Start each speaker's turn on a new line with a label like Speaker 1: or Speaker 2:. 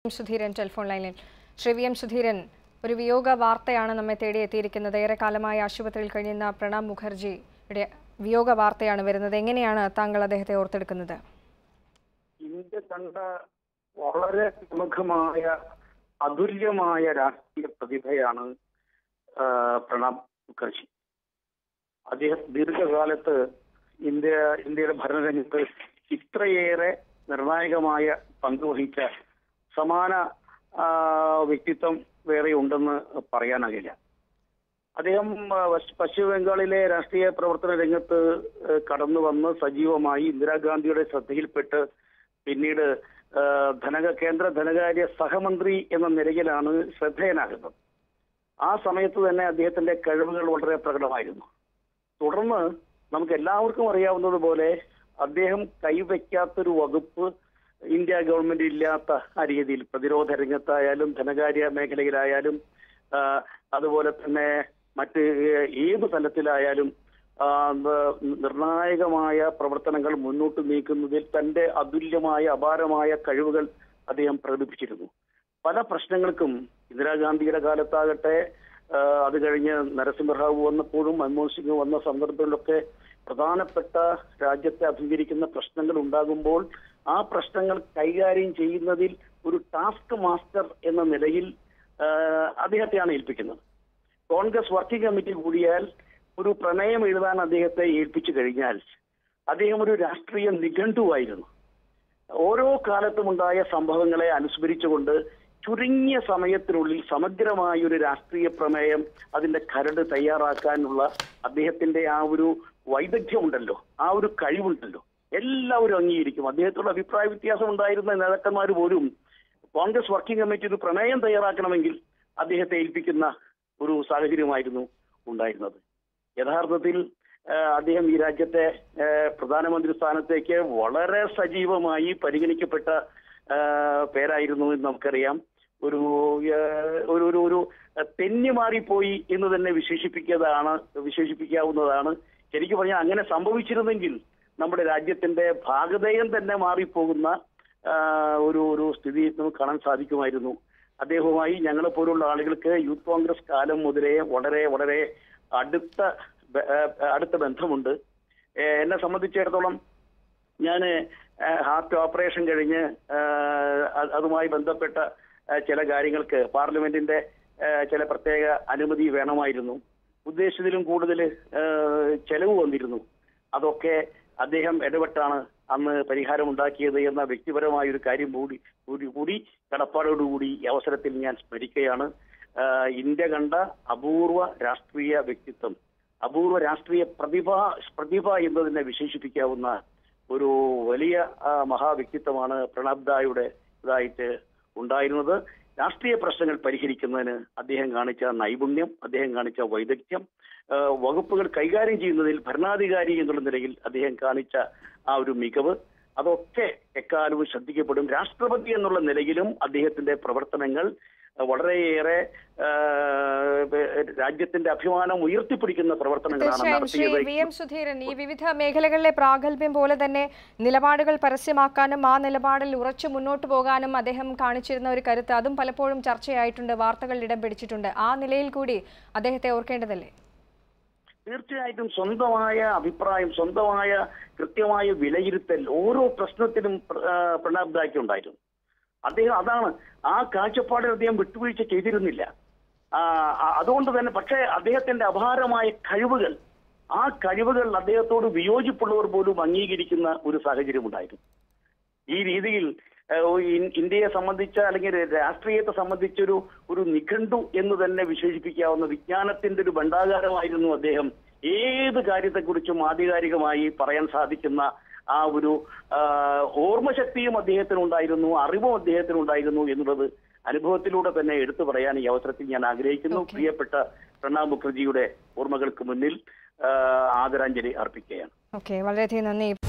Speaker 1: Sudheeran telephone ലൈനിൽ Shri V M Sudheeran ഒരു വിയോഗ വാർത്തയാണ് നമ്മെ തേടി എത്തിയിരിക്കുന്നത് ഏറെക്കാലമായി ആശുപത്രിയിൽ കഴിയുന്ന പ്രണബ് മുഖർജിയുടെ വിയോഗ വാർത്തയാണ് വരുന്നത് എങ്ങനെയാണ് താങ്കൾ അദ്ദേഹത്തെ ഓർത്തെടുക്കുന്നത്
Speaker 2: ഇന്ത്യ കണ്ട വളരെ പ്രമുഖമായ അതുല്യമായ രാഷ്ട്രീയ പ്രതിഭയാണ് ആ, പ്രണബ് മുഖർജി അദ്ദേഹം ദീർഘകാലത്ത് ഇന്ത്യ ഇന്ത്യയുടെ ഭരണരംഗത്ത് ഇത്രയേറെ നിർണായകമായ പങ്കുവഹിച്ച സമാന ആ, വ്യക്തിത്വം വേറെ ഉണ്ടെന്ന് പറയാനാകില്ല അദ്ദേഹം ആ, പശ്ച- പശ്ചിമ ബംഗാളിലെ രാഷ്ട്രീയ പ്രവർത്തന രംഗത്ത് ഏഹ്, കടന്നു വന്ന് സജീവമായി ഇന്ദിരാഗാന്ധിയുടെ ശ്രദ്ധയിൽപ്പെട്ട് പിന്നീട് ആ, ധനക കേന്ദ്ര ധനകാര്യ സഹമന്ത്രി എന്ന നിലയിലാണ് ശ്രദ്ധേയനാകുന്നത് ആ സമയത്ത് തന്നെ അദ്ദേഹത്തിന്റെ കഴിവുകൾ വളരെ പ്രകടമായിരുന്നു തുടർന്ന് നമുക്ക് എല്ലാവർക്കും അറിയാവുന്നത് പോലെ അദ്ദേഹം കൈവയ്ക്കാത്തൊരു വകുപ്പ് ഇന്ത്യ ഗവൺമെന്റ് ഇല്ലാത്ത ആ രീതിയിൽ പ്രതിരോധ രംഗത്തായാലും ധനകാര്യ മേഖലയിലായാലും ആ, അതുപോലെ തന്നെ മറ്റ് ഏത് തലത്തിലായാലും ആ, ന- നിർണായകമായ പ്രവർത്തനങ്ങൾ മുന്നോട്ട് നീക്കുന്നതിൽ തന്റെ അതുല്യമായ അപാരമായ കഴിവുകൾ അദ്ദേഹം പ്രകടിപ്പിച്ചിരുന്നു പല പ്രശ്നങ്ങൾക്കും ഇന്ദിരാഗാന്ധിയുടെ കാലത്താകട്ടെ ആ, അത് കഴിഞ്ഞ് നരസിംഹറാവു വന്നപ്പോഴും മൻമോഹൻ സിംഗ് വന്ന സന്ദർഭങ്ങളിലൊക്കെ പ്രധാനപ്പെട്ട രാജ്യത്തെ അഭിമുഖീകരിക്കുന്ന പ്രശ്നങ്ങൾ ഉണ്ടാകുമ്പോൾ ആ പ്രശ്നങ്ങൾ കൈകാര്യം ചെയ്യുന്നതിൽ ഒരു ടാസ്ക് മാസ്റ്റർ എന്ന നിലയിൽ ആ, അദ്ദേഹത്തെയാണ് ഏൽപ്പിക്കുന്നത് കോൺഗ്രസ് വർക്കിംഗ് കമ്മിറ്റി കൂടിയാൽ ഒരു പ്രമേയം എഴുതാൻ അദ്ദേഹത്തെ ഏൽപ്പിച്ചു കഴിഞ്ഞാൽ അദ്ദേഹം ഒരു രാഷ്ട്രീയ നിഘണ്ടുവായിരുന്നു ഓരോ കാലത്തുമുണ്ടായ സംഭവങ്ങളെ അനുസ്മരിച്ചുകൊണ്ട് ചുരുങ്ങിയ സമയത്തിനുള്ളിൽ സമഗ്രമായ ഒരു രാഷ്ട്രീയ പ്രമേയം അതിന്റെ കരട് തയ്യാറാക്കാനുള്ള അദ്ദേഹത്തിന്റെ ആ ഒരു വൈദഗ്ധ്യമുണ്ടല്ലോ ആ ഒരു കഴിവുണ്ടല്ലോ എല്ലാവരും അംഗീകരിക്കും അദ്ദേഹത്തോട് അഭിപ്രായ വ്യത്യാസം ഉണ്ടായിരുന്ന നേതാക്കന്മാർ പോലും കോൺഗ്രസ് വർക്കിംഗ് കമ്മിറ്റി ഒരു പ്രമേയം തയ്യാറാക്കണമെങ്കിൽ അദ്ദേഹത്തെ ഏൽപ്പിക്കുന്ന ഒരു സാഹചര്യമായിരുന്നു ഉണ്ടായിരുന്നത് യഥാർത്ഥത്തിൽ ആ, അദ്ദേഹം ഈ രാജ്യത്തെ ആ, പ്രധാനമന്ത്രി സ്ഥാനത്തേക്ക് വളരെ സജീവമായി പരിഗണിക്കപ്പെട്ട ആ, പേരായിരുന്നു എന്ന് നമുക്കറിയാം ഒരു ആ, ഒരു ഒരു ഒരു തെന്നി മാറിപ്പോയി എന്ന് തന്നെ വിശേഷിപ്പിക്കുന്നതാണ് വിശേഷിപ്പിക്കാവുന്നതാണ് ശരിക്കും പറഞ്ഞാൽ അങ്ങനെ സംഭവിച്ചിരുന്നെങ്കിൽ നമ്മുടെ രാജ്യത്തിന്റെ ഭാഗതയം തന്നെ മാറിപ്പോകുന്ന ആ, ഒരു ഒരു സ്ഥിതി നമുക്ക് കാണാൻ സാധിക്കുമായിരുന്നു അദ്ദേഹവുമായി ഞങ്ങളെ പോലുള്ള ആളുകൾക്ക് യൂത്ത് കോൺഗ്രസ് കാലം മുതലേ വളരെ വളരെ അടുത്ത ബ- ആ, അടുത്ത ബന്ധമുണ്ട് ഏ, എന്നെ സംബന്ധിച്ചിടത്തോളം ഞാൻ ഹാർട്ട് ഓപ്പറേഷൻ കഴിഞ്ഞ് ആ, അത് അതുമായി ബന്ധപ്പെട്ട ആ, ചില കാര്യങ്ങൾക്ക് പാർലമെന്റിന്റെ ആ, ചില പ്രത്യേക അനുമതി വേണമായിരുന്നു ഉദ്ദേശിച്ചതിലും കൂടുതൽ ആ, ചെലവ് വന്നിരുന്നു അതൊക്കെ അദ്ദേഹം ഇടപെട്ടാണ് അന്ന് പരിഹാരമുണ്ടാക്കിയത് എന്ന വ്യക്തിപരമായ ഒരു കാര്യം കൂടി കൂടി കൂടി കടപ്പാടോടുകൂടി ഈ അവസരത്തിൽ ഞാൻ സ്മരിക്കുകയാണ് ആ, ഇന്ത്യ കണ്ട അപൂർവ രാഷ്ട്രീയ വ്യക്തിത്വം അപൂർവ രാഷ്ട്രീയ പ്രതിഭ പ്രതിഭ എന്നതിനെ വിശേഷിപ്പിക്കാവുന്ന ഒരു വലിയ ആ, മഹാവ്യക്തിത്വമാണ് പ്രണബ് ദായുടെ ഇതായിട്ട് ഉണ്ടായിരുന്നത് രാഷ്ട്രീയ പ്രശ്നങ്ങൾ പരിഹരിക്കുന്നതിന് അദ്ദേഹം കാണിച്ച നൈപുണ്യം അദ്ദേഹം കാണിച്ച വൈദഗ്ധ്യം ആ, വകുപ്പുകൾ കൈകാര്യം ചെയ്യുന്നതിൽ ഭരണാധികാരി എന്നുള്ള നിലയിൽ അദ്ദേഹം കാണിച്ച ആ ഒരു മികവ് അതൊക്കെ എക്കാലവും ശ്രദ്ധിക്കപ്പെടും രാഷ്ട്രപതി എന്നുള്ള നിലയിലും അദ്ദേഹത്തിന്റെ പ്രവർത്തനങ്ങൾ വളരെയേറെ ആ, രാജ്യത്തിന്റെ അഭിമാനം ഉയർത്തിപ്പിടിക്കുന്ന പ്രവർത്തനങ്ങളാണ്
Speaker 1: തീർച്ചയായും ശ്രീ വി
Speaker 2: നടത്തിയത്
Speaker 1: എം സുധീരൻ ഈ വിവിധ മേഖലകളിലെ പ്രാഗൽഭ്യം പോലെ തന്നെ നിലപാടുകൾ പരസ്യമാക്കാനും ആ നിലപാടിൽ ഉറച്ചു മുന്നോട്ട് പോകാനും അദ്ദേഹം കാണിച്ചിരുന്ന ഒരു കരുത്ത് അതും പലപ്പോഴും ചർച്ചയായിട്ടുണ്ട് വാർത്തകളിൽ ഇടം പിടിച്ചിട്ടുണ്ട് ആ നിലയിൽ കൂടി അദ്ദേഹത്തെ ഓർക്കേണ്ടതല്ലേ
Speaker 2: തീർച്ചയായിട്ടും സ്വന്തമായ അഭിപ്രായം സ്വന്തമായ കൃത്യമായ വിലയിരുത്തൽ ഓരോ പ്രശ്നത്തിനും പ്ര- ആ, പ്രണബ് ദായ്ക്ക് ഉണ്ടായിരുന്നു അദ്ദേഹം അതാണ് ആ കാഴ്ചപ്പാടിൽ അദ്ദേഹം വിട്ടുവീഴ്ച ചെയ്തിരുന്നില്ല ആ, ആ, അതുകൊണ്ട് തന്നെ പക്ഷേ അദ്ദേഹത്തിന്റെ അപാരമായ കഴിവുകൾ ആ കഴിവുകൾ അദ്ദേഹത്തോട് വിയോജിപ്പുള്ളവർ പോലും അംഗീകരിക്കുന്ന ഒരു സാഹചര്യം ഉണ്ടായിരുന്നു ഈ രീതിയിൽ ഏഹ്, ഇൻ- ഇന്ത്യയെ സംബന്ധിച്ച അല്ലെങ്കിൽ രാഷ്ട്രീയത്തെ സംബന്ധിച്ചൊരു ഒരു നിഘണ്ടു എന്ന് തന്നെ വിശേഷിപ്പിക്കാവുന്ന വിജ്ഞാനത്തിന്റെ ഒരു ഭണ്ഡാകാരമായിരുന്നു അദ്ദേഹം ഏത് കാര്യത്തെക്കുറിച്ചും ആധികാരികമായി പറയാൻ സാധിക്കുന്ന ആ ഒരു ആ, ഓർമ്മശക്തിയും അദ്ദേഹത്തിനുണ്ടായിരുന്നു അറിവും അദ്ദേഹത്തിനുണ്ടായിരുന്നു എന്നുള്ളത് അനുഭവത്തിലൂടെ തന്നെ എടുത്തു പറയാൻ ഈ അവസരത്തിൽ ഞാൻ ആഗ്രഹിക്കുന്നു
Speaker 1: Okay.
Speaker 2: പ്രിയപ്പെട്ട പ്രണബ് മുഖർജിയുടെ ഓർമ്മകൾക്ക് മുന്നിൽ ആ, ആദരാഞ്ജലി അർപ്പിക്കുകയാണ്
Speaker 1: ഓക്കെ വളരെയധികം നന്ദി